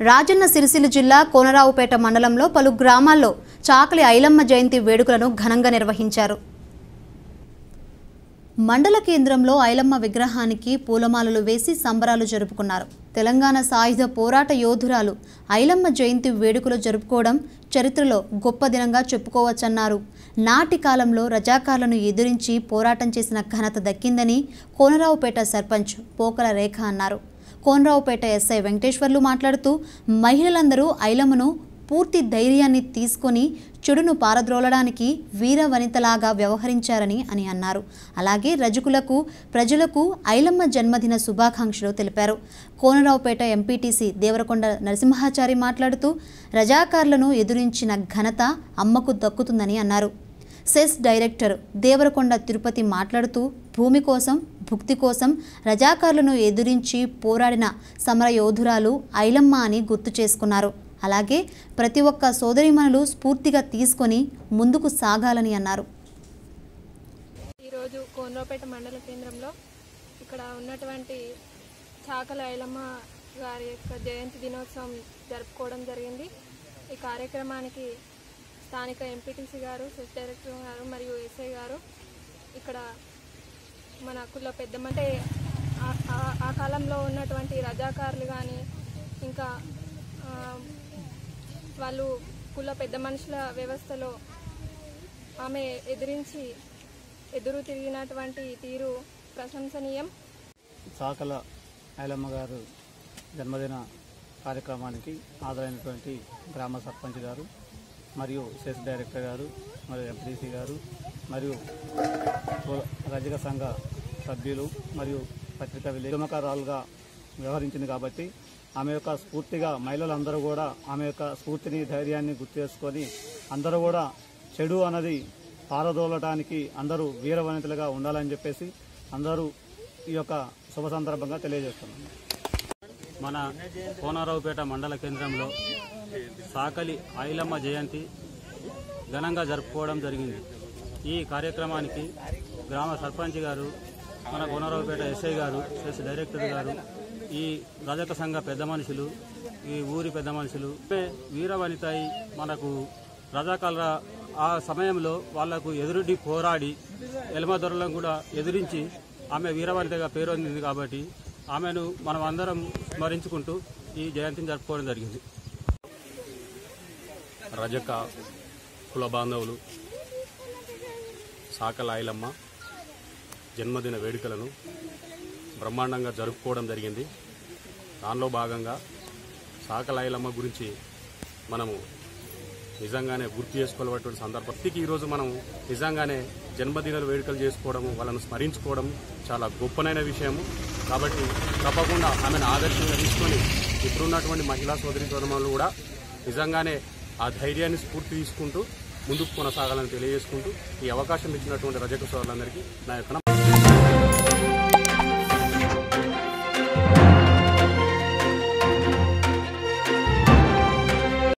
రాజన్న సిరిసిల్ల జిల్లా కోనరావుపేట మండలంలో పలు గ్రామాల్లో చాకలి ఐలమ్మ జయంతి వేడుకలను ఘనంగా నిర్వహించారు మండల కేంద్రంలో ఐలమ్మ విగ్రహానికి పూలమాలలు వేసి సంబరాలు జరుపుకున్నారు తెలంగాణ సాయుధ పోరాట యోధురాలు ఐలమ్మ జయంతి వేడుకలు జరుపుకోవడం చరిత్రలో గొప్ప దినంగా చెప్పుకోవచ్చన్నారు నాటి కాలంలో రజాకార్లను ఎదిరించి పోరాటం చేసిన ఘనత దక్కిందని కోనరావుపేట సర్పంచ్ పోకల రేఖ అన్నారు కోనరావుపేట ఎస్ఐ వెంకటేశ్వర్లు మాట్లాడుతూ మహిళలందరూ ఐలమ్మను పూర్తి ధైర్యాన్ని తీసుకొని చెడును పారద్రోలడానికి వీర వనితలాగా వ్యవహరించారని అని అన్నారు అలాగే రజకులకు ప్రజలకు ఐలమ్మ జన్మదిన శుభాకాంక్షలు తెలిపారు కోనరావుపేట ఎంపీటీసీ దేవరకొండ నరసింహాచారి మాట్లాడుతూ రజాకార్లను ఎదురించిన ఘనత అమ్మకు దక్కుతుందని అన్నారు సెస్ డైరెక్టర్ దేవరకొండ తిరుపతి మాట్లాడుతూ భూమి కోసం భుక్తి కోసం రజాకార్లను ఎదురించి పోరాడిన సమరయోధురాలు ఐలమ్మ అని గుర్తు చేసుకున్నారు అలాగే ప్రతి ఒక్క సోదరిమణులు స్ఫూర్తిగా తీసుకొని ముందుకు సాగాలని అన్నారు ఈరోజు కోనరావుపేట మండల కేంద్రంలో ఇక్కడ ఉన్నటువంటి చాకల ఐలమ్మ గారి యొక్క జయంతి దినోత్సవం జరుపుకోవడం జరిగింది ఈ కార్యక్రమానికి స్థానిక ఎంపీటీసీ గారు సెస్ డైరెక్టర్ గారు మరియు ఎస్ఐ గారు ఇక్కడ మన కుల పెద్దమంటే ఆ- ఆ- ఆ కాలంలో ఉన్నటువంటి రజాకారులు కానీ ఇంకా ఆ, వాళ్ళు కుల పెద్ద మనుషుల వ్యవస్థలో ఆమె ఎదిరించి ఎదురు తిరిగినటువంటి తీరు ప్రశంసనీయం సాకల ఐలమ్మ గారు జన్మదిన కార్యక్రమానికి హాజరైనటువంటి గ్రామ సర్పంచ్ గారు మరియు సెస్ డైరెక్టర్ గారు మరియు ఎంపీసీ గారు మరియు కుల- రజక సంఘ సభ్యులు మరియు పత్రికా విలేకరులుగా వ్యవహరించింది కాబట్టి ఆమె యొక్క స్ఫూర్తిగా మహిళలందరూ కూడా ఆమె యొక్క స్ఫూర్తిని ధైర్యాన్ని గుర్తు చేసుకొని అందరూ కూడా చెడు అన్నది పారదోలటానికి అందరూ వీరవనితలుగా ఉండాలని చెప్పేసి అందరూ ఈ యొక్క శుభ సందర్భంగా తెలియజేస్తున్నాం మన కోనరావుపేట మండల కేంద్రంలో సాకలి ఐలమ్మ జయంతి ఘనంగా జరుపుకోవడం జరిగింది ఈ కార్యక్రమానికి గ్రామ సర్పంచ్ గారు మన కోనరావుపేట ఎస్ఐ గారు ఎస్ డైరెక్టర్ గారు ఈ రజక సంఘ పెద్ద మనుషులు ఈ ఊరి పెద్ద మనుషులు వీర వనితాయి మనకు రజాకాల ఆ సమయంలో వాళ్లకు ఎదురుడి పోరాడి ఎలమదొరలను కూడా ఎదిరించి ఆమె వీరవనితగా పేరొందింది కాబట్టి ఆమెను మనం అందరం స్మరించుకుంటూ ఈ జయంతిని జరుపుకోవడం జరిగింది రజక కుల బాంధవులు సాకల ఐలమ్మ జన్మదిన వేడుకలను బ్రహ్మాండంగా జరుపుకోవడం జరిగింది దానిలో భాగంగా సాకల ఐలమ్మ గురించి మనము నిజంగానే గుర్తు చేసుకోవాలన్నటువంటి సందర్భం ప్రతికి ఈరోజు మనం నిజంగానే జన్మదిన వేడుకలు చేసుకోవడము వాళ్ళను స్మరించుకోవడం చాలా గొప్పనైన విషయము కాబట్టి తప్పకుండా ఆమెను ఆదర్శంగా తీసుకొని ఇప్పుడున్నటువంటి మహిళా సోదరి సోదరులు కూడా నిజంగానే ఆ ధైర్యాన్ని స్ఫూర్తి తీసుకుంటూ ముందుకు కొనసాగాలని తెలియజేసుకుంటూ ఈ అవకాశం ఇచ్చినటువంటి రజక సోదరులందరికీ నా యొక్క